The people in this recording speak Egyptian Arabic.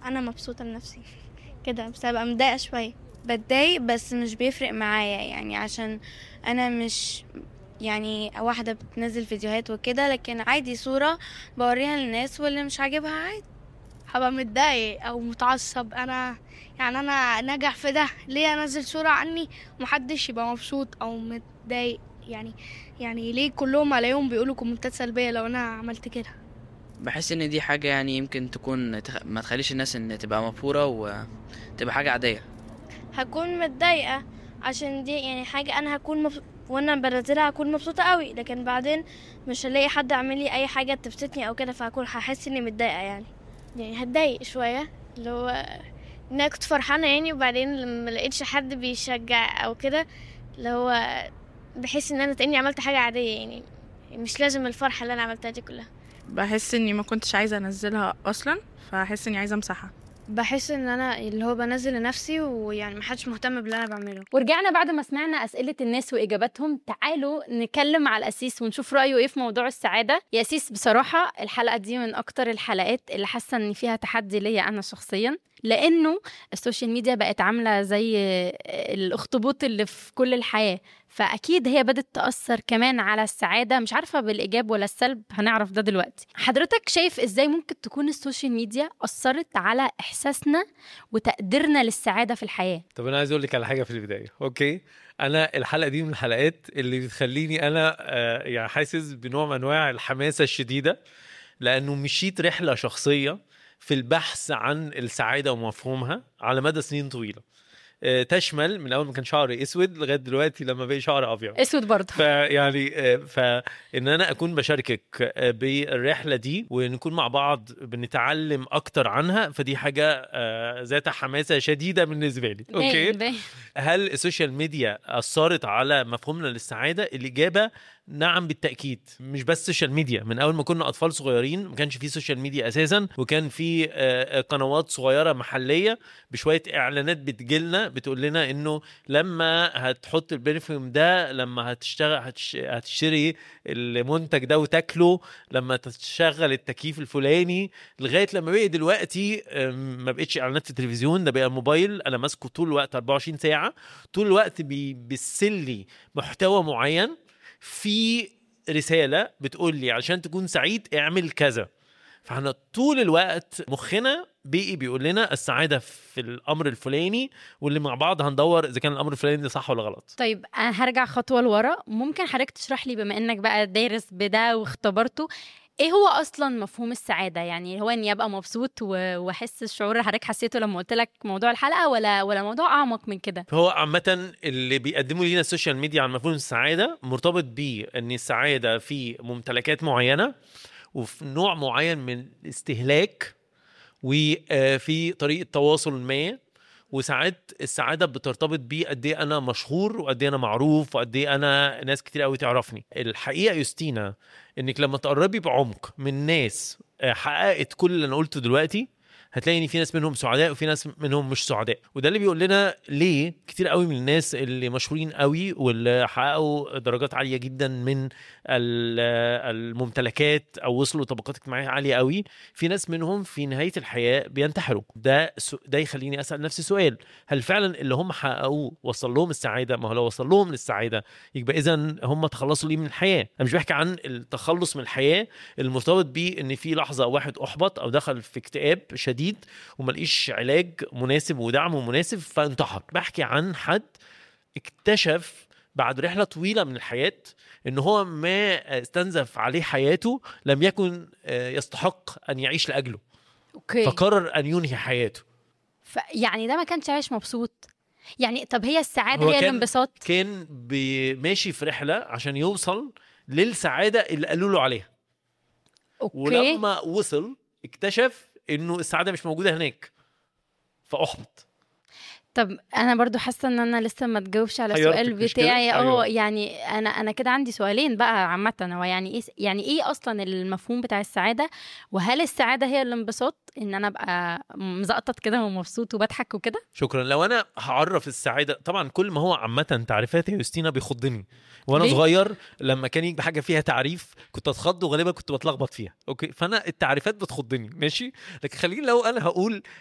انا مبسوطه لنفسي كده بس هبقى متضايقه شويه بتضايق بس مش بيفرق معايا يعني عشان انا مش يعني واحدة بتنزل فيديوهات وكده لكن عادي صورة بوريها للناس واللي مش عاجبها عادي هبقى متضايق او متعصب انا يعني انا ناجح في ده ليه انزل صورة عني ومحدش يبقى مبسوط او متضايق يعني يعني ليه كلهم عليهم بيقولوا كومنتات سلبية لو انا عملت كده بحس ان دي حاجة يعني يمكن تكون تخ... ما تخليش الناس ان تبقى مبهورة وتبقى حاجة عادية هكون متضايقة عشان دي يعني حاجة انا هكون مف... وانا بنزلها هكون مبسوطة قوي لكن بعدين مش هلاقي حد عامل لي اي حاجة تبسطني او كده فهكون هحس اني متضايقة يعني يعني هتضايق شوية اللي هو ان انا كنت فرحانة يعني وبعدين لما لقيتش حد بيشجع او كده اللي هو بحس ان انا كاني عملت حاجة عادية يعني مش لازم الفرحة اللي انا عملتها دي كلها بحس اني ما كنتش عايزه انزلها اصلا فهحس اني عايزه امسحها بحس ان انا اللي هو بنزل لنفسي ويعني محدش مهتم باللي انا بعمله ورجعنا بعد ما سمعنا اسئله الناس واجاباتهم تعالوا نتكلم على الاسيس ونشوف رايه ايه في موضوع السعاده يا اسيس بصراحه الحلقه دي من اكتر الحلقات اللي حاسه ان فيها تحدي ليا انا شخصيا لانه السوشيال ميديا بقت عامله زي الاخطبوط اللي في كل الحياه فاكيد هي بدات تاثر كمان على السعاده مش عارفه بالايجاب ولا السلب هنعرف ده دلوقتي حضرتك شايف ازاي ممكن تكون السوشيال ميديا اثرت على احساسنا وتقديرنا للسعاده في الحياه طب انا عايز اقول لك على حاجه في البدايه اوكي انا الحلقه دي من الحلقات اللي بتخليني انا آه، يعني حاسس بنوع من انواع الحماسه الشديده لانه مشيت رحله شخصيه في البحث عن السعاده ومفهومها على مدى سنين طويله آه، تشمل من اول ما كان شعري اسود لغايه دلوقتي لما بقي شعري ابيض اسود برضه فيعني آه، فان انا اكون بشاركك آه، بالرحله دي ونكون مع بعض بنتعلم اكتر عنها فدي حاجه آه، ذات حماسه شديده بالنسبه لي اوكي باين- باين. هل السوشيال ميديا اثرت على مفهومنا للسعاده الاجابه نعم بالتاكيد مش بس سوشيال ميديا من اول ما كنا اطفال صغيرين ما كانش في سوشيال ميديا اساسا وكان في آه، آه، قنوات صغيره محليه بشويه اعلانات بتجيلنا بتقول لنا انه لما هتحط البرفيوم ده لما هتشتغل هتش... هتشتري المنتج ده وتاكله لما تشغل التكييف الفلاني لغايه لما بقي دلوقتي آم، ما بقتش اعلانات في التلفزيون ده بقى الموبايل انا ماسكه طول الوقت 24 ساعه طول الوقت بي- بيرسل لي محتوى معين في رساله بتقول لي عشان تكون سعيد اعمل كذا فاحنا طول الوقت مخنا بيقي بيقول لنا السعاده في الامر الفلاني واللي مع بعض هندور اذا كان الامر الفلاني ده صح ولا غلط طيب انا هرجع خطوه لورا ممكن حضرتك تشرح لي بما انك بقى دارس بده واختبرته ايه هو اصلا مفهوم السعاده يعني هو اني ابقى مبسوط و- واحس الشعور اللي حضرتك حسيته لما قلت لك موضوع الحلقه ولا ولا موضوع اعمق من كده هو عامة اللي بيقدموا لنا السوشيال ميديا عن مفهوم السعادة مرتبط بيه ان السعادة في ممتلكات معينة وفي نوع معين من الاستهلاك وفي طريقة تواصل ما وساعات السعادة بترتبط بيه قد ايه انا مشهور وقد ايه انا معروف وقد ايه انا ناس كتير قوي تعرفني الحقيقة يوستينا انك لما تقربي بعمق من ناس آه، حققت كل اللي انا قلته دلوقتي هتلاقي ان في ناس منهم سعداء وفي ناس منهم مش سعداء وده اللي بيقول لنا ليه كتير قوي من الناس اللي مشهورين قوي واللي حققوا درجات عاليه جدا من ال- الممتلكات او وصلوا طبقات اجتماعيه عاليه قوي في ناس منهم في نهايه الحياه بينتحروا ده سو- ده يخليني اسال نفسي سؤال هل فعلا اللي هم حققوه وصل لهم السعاده ما هو لو وصل لهم للسعاده يبقى اذا هم تخلصوا ليه من الحياه انا مش بحكي عن التخلص من الحياه المرتبط بيه ان في لحظه واحد احبط او دخل في اكتئاب شديد وما لقيش علاج مناسب ودعم مناسب فانتحر بحكي عن حد اكتشف بعد رحله طويله من الحياه ان هو ما استنزف عليه حياته لم يكن آه، يستحق ان يعيش لاجله اوكي فقرر ان ينهي حياته ف... يعني ده ما كانش عايش مبسوط يعني طب هي السعاده هو هي كان- الانبساط كان بي- ماشي في رحله عشان يوصل للسعاده اللي قالوا له عليها اوكي ولما وصل اكتشف انه السعاده مش موجوده هناك فاحبط طب انا برضو حاسه ان انا لسه ما تجاوبش على حيرتك السؤال مش كده؟ بتاعي اه أيوة. يعني انا انا كده عندي سؤالين بقى عامه هو يعني ايه يعني ايه اصلا المفهوم بتاع السعاده وهل السعاده هي الانبساط ان انا ابقى مزقطط كده ومبسوط وبضحك وكده شكرا لو انا هعرف السعاده طبعا كل ما هو عامه تعريفات يا يوستينا بيخضني وانا ليه؟ صغير لما كان يجي حاجه فيها تعريف كنت اتخض وغالبا كنت بتلخبط فيها اوكي فانا التعريفات بتخضني ماشي لكن خليني لو انا هقول